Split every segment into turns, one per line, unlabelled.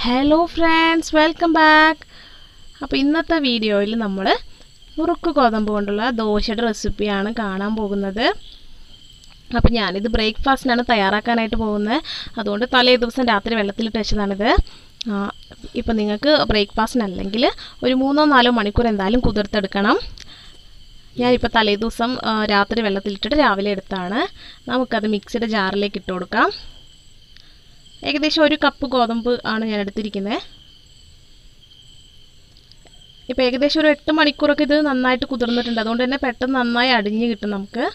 hello friends welcome back അപ്പോൾ ഇന്നത്തെ വീഡിയോയിൽ നമ്മൾ നുറുക്ക് ഗോതമ്പ് കൊണ്ടുള്ള ദോശയുടെ റെസിപ്പിയാണ് കാണാൻ പോകുന്നത് അപ്പോൾ ഞാനിത് ബ്രേക്ക്ഫാസ്റ്റിനാണ് തയ്യാറാക്കാനായിട്ട് പോകുന്നത് അതുകൊണ്ട് തലേ ദിവസം രാത്രി വെള്ളത്തിലിട്ട് വെച്ചതാണിത് ഇപ്പം നിങ്ങൾക്ക് ബ്രേക്ക്ഫാസ്റ്റിനല്ലെങ്കിൽ ഒരു മൂന്നോ നാലോ മണിക്കൂർ എന്തായാലും കുതിർത്തെടുക്കണം ഞാനിപ്പോൾ തലേ ദിവസം ആ, രാത്രി വെള്ളത്തിലിട്ടിട്ട് രാവിലെ എടുത്താണ് നമുക്കത് മിക്സിയുടെ ജാറിലേക്ക് ഇട്ട് കൊടുക്കാം ഏകദേശം ഒരു കപ്പ് ഗോതമ്പ് ആണ് ഞാൻ എടുത്തിരിക്കുന്നത് ഇപ്പോൾ ഏകദേശം ഒരു എട്ട് മണിക്കൂറൊക്കെ ഇത് നന്നായിട്ട് കുതിർന്നിട്ടുണ്ട് അതുകൊണ്ട് തന്നെ പെട്ടെന്ന് നന്നായി അടിഞ്ഞ് കിട്ടും നമുക്ക്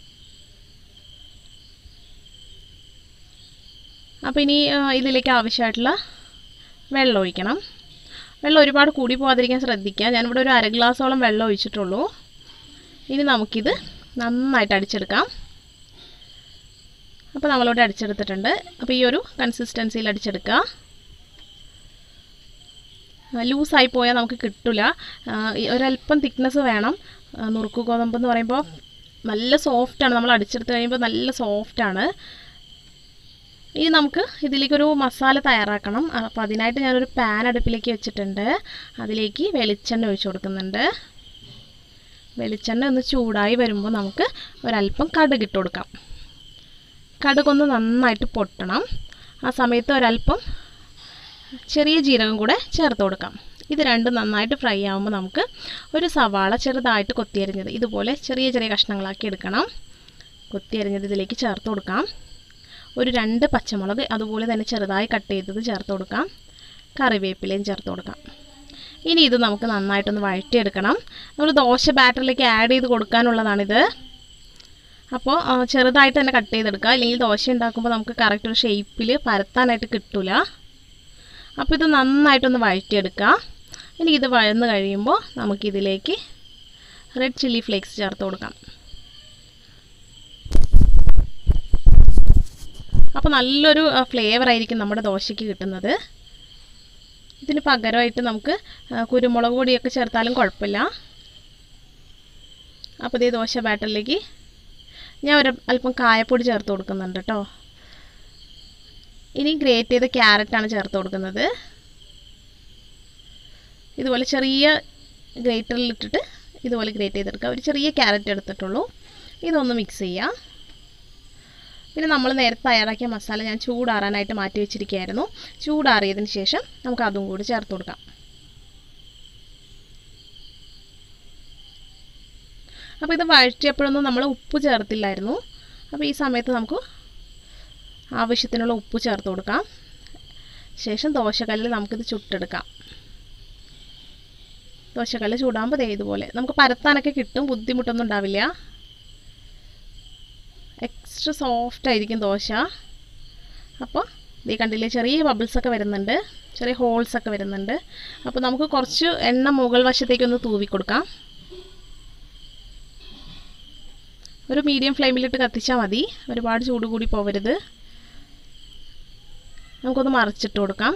അപ്പോൾ ഇനി ആ, ഇതിലേക്ക് ആവശ്യമായിട്ടുള്ള വെള്ളം ഒഴിക്കണം വെള്ളം ഒരുപാട് കൂടി പോകാതിരിക്കാൻ ശ്രദ്ധിക്കുക ഞാനിവിടെ ഒരു അര ഗ്ലാസോളം വെള്ളം ഒഴിച്ചിട്ടുള്ളൂ ഇനി നമുക്കിത് നന്നായിട്ട് അടിച്ചെടുക്കാം അപ്പോൾ നമ്മളിവിടെ അടിച്ചെടുത്തിട്ടുണ്ട് അപ്പോൾ ഈ ഒരു കൺസിസ്റ്റൻസിയിൽ അടിച്ചെടുക്കുക ലൂസായി പോയാൽ നമുക്ക് കിട്ടില്ല ഒരല്പം തിക്നെസ് വേണം ആ, നുറുക്ക് ഗോതമ്പ് എന്ന് പറയുമ്പോൾ നല്ല സോഫ്റ്റാണ് നമ്മൾ അടിച്ചെടുത്ത് കഴിയുമ്പോൾ നല്ല സോഫ്റ്റാണ് ഇനി നമുക്ക് ഇതിലേക്കൊരു മസാല തയ്യാറാക്കണം അപ്പോൾ അതിനായിട്ട് ഞാനൊരു പാൻ അടുപ്പിലേക്ക് വെച്ചിട്ടുണ്ട് അതിലേക്ക് വെളിച്ചെണ്ണ ഒഴിച്ചു കൊടുക്കുന്നുണ്ട് വെളിച്ചെണ്ണ ഒന്ന് ചൂടായി വരുമ്പോൾ നമുക്ക് ഒരല്പം കടുക് ഇട്ട് കൊടുക്കാം കടുകൊന്ന് നന്നായിട്ട് പൊട്ടണം ആ സമയത്ത് ഒരല്പം ചെറിയ ജീരകം കൂടെ ചേർത്ത് കൊടുക്കാം ഇത് രണ്ടും നന്നായിട്ട് ഫ്രൈ ആകുമ്പോൾ നമുക്ക് ഒരു സവാള ചെറുതായിട്ട് കൊത്തിയരിഞ്ഞത് ഇതുപോലെ ചെറിയ ചെറിയ കഷ്ണങ്ങളാക്കി എടുക്കണം കൊത്തിയരിഞ്ഞത് ഇതിലേക്ക് ചേർത്ത് കൊടുക്കാം ഒരു രണ്ട് പച്ചമുളക് അതുപോലെ തന്നെ ചെറുതായി കട്ട് ചെയ്തത് ചേർത്ത് കൊടുക്കാം കറിവേപ്പിലയും ചേർത്ത് കൊടുക്കാം ഇനി ഇത് നമുക്ക് നന്നായിട്ടൊന്ന് വഴറ്റിയെടുക്കണം നമ്മൾ ദോശ ബാറ്ററിലേക്ക് ആഡ് ചെയ്ത് കൊടുക്കാനുള്ളതാണിത് അപ്പോൾ ആ, ചെറുതായിട്ട് തന്നെ കട്ട് ചെയ്തെടുക്കുക അല്ലെങ്കിൽ ദോശ ഉണ്ടാക്കുമ്പോൾ നമുക്ക് കറക്റ്റ് ഒരു ഷേപ്പിൽ പരത്താനായിട്ട് കിട്ടില്ല അപ്പോൾ ഇത് നന്നായിട്ടൊന്ന് വഴറ്റിയെടുക്കുക ഇനി ഇത് വഴന്ന് കഴിയുമ്പോൾ നമുക്കിതിലേക്ക് റെഡ് ചില്ലി ഫ്ലേക്സ് ചേർത്ത് കൊടുക്കാം അപ്പോൾ നല്ലൊരു ഫ്ലേവർ ആയിരിക്കും നമ്മുടെ ദോശയ്ക്ക് കിട്ടുന്നത് ഇതിന് പകരമായിട്ട് നമുക്ക് ആ, കുരുമുളക് പൊടിയൊക്കെ ചേർത്താലും കുഴപ്പമില്ല അപ്പോൾ ഇതേ ദോശ ബാറ്ററിലേക്ക് ഞാൻ ഒരു അല്പം കായപ്പൊടി ചേർത്ത് കൊടുക്കുന്നുണ്ട് കേട്ടോ ഇനി ഗ്രേറ്റ് ചെയ്ത ക്യാരറ്റാണ് ചേർത്ത് കൊടുക്കുന്നത് ഇതുപോലെ ചെറിയ ഗ്രേറ്ററിൽ ഇട്ടിട്ട് ഇതുപോലെ ഗ്രേറ്റ് ചെയ്തെടുക്കുക ഒരു ചെറിയ ക്യാരറ്റ് എടുത്തിട്ടുള്ളൂ ഇതൊന്ന് മിക്സ് ചെയ്യാം പിന്നെ നമ്മൾ നേരത്തെ തയ്യാറാക്കിയ മസാല ഞാൻ ചൂടാറാനായിട്ട് മാറ്റി വെച്ചിരിക്കുകയായിരുന്നു ചൂടാറിയതിന് ശേഷം നമുക്ക് അതും കൂടി ചേർത്ത് കൊടുക്കാം അപ്പോൾ ഇത് വഴറ്റിയപ്പോഴൊന്നും നമ്മൾ ഉപ്പ് ചേർത്തില്ലായിരുന്നു അപ്പോൾ ഈ സമയത്ത് നമുക്ക് ആവശ്യത്തിനുള്ള ഉപ്പ് ചേർത്ത് കൊടുക്കാം ശേഷം ദോശക്കല്ലിൽ നമുക്കിത് ചുട്ടെടുക്കാം ദോശക്കല്ല് ചൂടാകുമ്പോൾ ദേ ഇതുപോലെ നമുക്ക് പരത്താനൊക്കെ കിട്ടും ബുദ്ധിമുട്ടൊന്നും ഉണ്ടാവില്ല എക്സ്ട്രാ സോഫ്റ്റ് ആയിരിക്കും ദോശ അപ്പോൾ ഈ കണ്ടില്ലേ ചെറിയ ബബിൾസ് ഒക്കെ വരുന്നുണ്ട് ചെറിയ ഹോൾസ് ഒക്കെ വരുന്നുണ്ട് അപ്പോൾ നമുക്ക് കുറച്ച് എണ്ണ മുകൾ വശത്തേക്കൊന്ന് തൂവി കൊടുക്കാം ഒരു മീഡിയം ഫ്ലെയിമിലിട്ട് കത്തിച്ചാൽ മതി ഒരുപാട് ചൂട് കൂടി പോവരുത് നമുക്കൊന്ന് മറിച്ചിട്ട് കൊടുക്കാം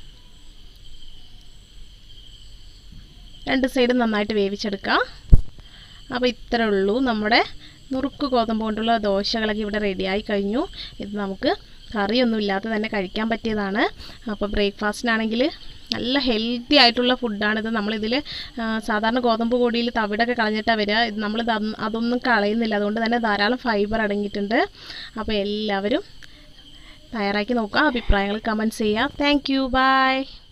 രണ്ട് സൈഡും നന്നായിട്ട് വേവിച്ചെടുക്കാം അപ്പോൾ ഇത്രേ ഉള്ളൂ നമ്മുടെ നുറുക്ക് ഗോതമ്പ് കൊണ്ടുള്ള ദോശകളൊക്കെ ഇവിടെ റെഡിയായി കഴിഞ്ഞു ഇത് നമുക്ക് കറിയൊന്നും ഇല്ലാതെ തന്നെ കഴിക്കാൻ പറ്റിയതാണ് അപ്പോൾ ബ്രേക്ക്ഫാസ്റ്റിനാണെങ്കിൽ നല്ല ഹെൽത്തി ആയിട്ടുള്ള ഫുഡാണിത് നമ്മളിതിൽ സാധാരണ ഗോതമ്പ് പൊടിയിൽ തവിടൊക്കെ കളഞ്ഞിട്ടാണ് വരിക ഇത് നമ്മൾ അതൊന്നും കളയുന്നില്ല അതുകൊണ്ട് തന്നെ ധാരാളം ഫൈബർ അടങ്ങിയിട്ടുണ്ട് അപ്പോൾ എല്ലാവരും തയ്യാറാക്കി നോക്കുക അഭിപ്രായങ്ങൾ കമൻറ്റ്സ് ചെയ്യുക താങ്ക് യു ബൈ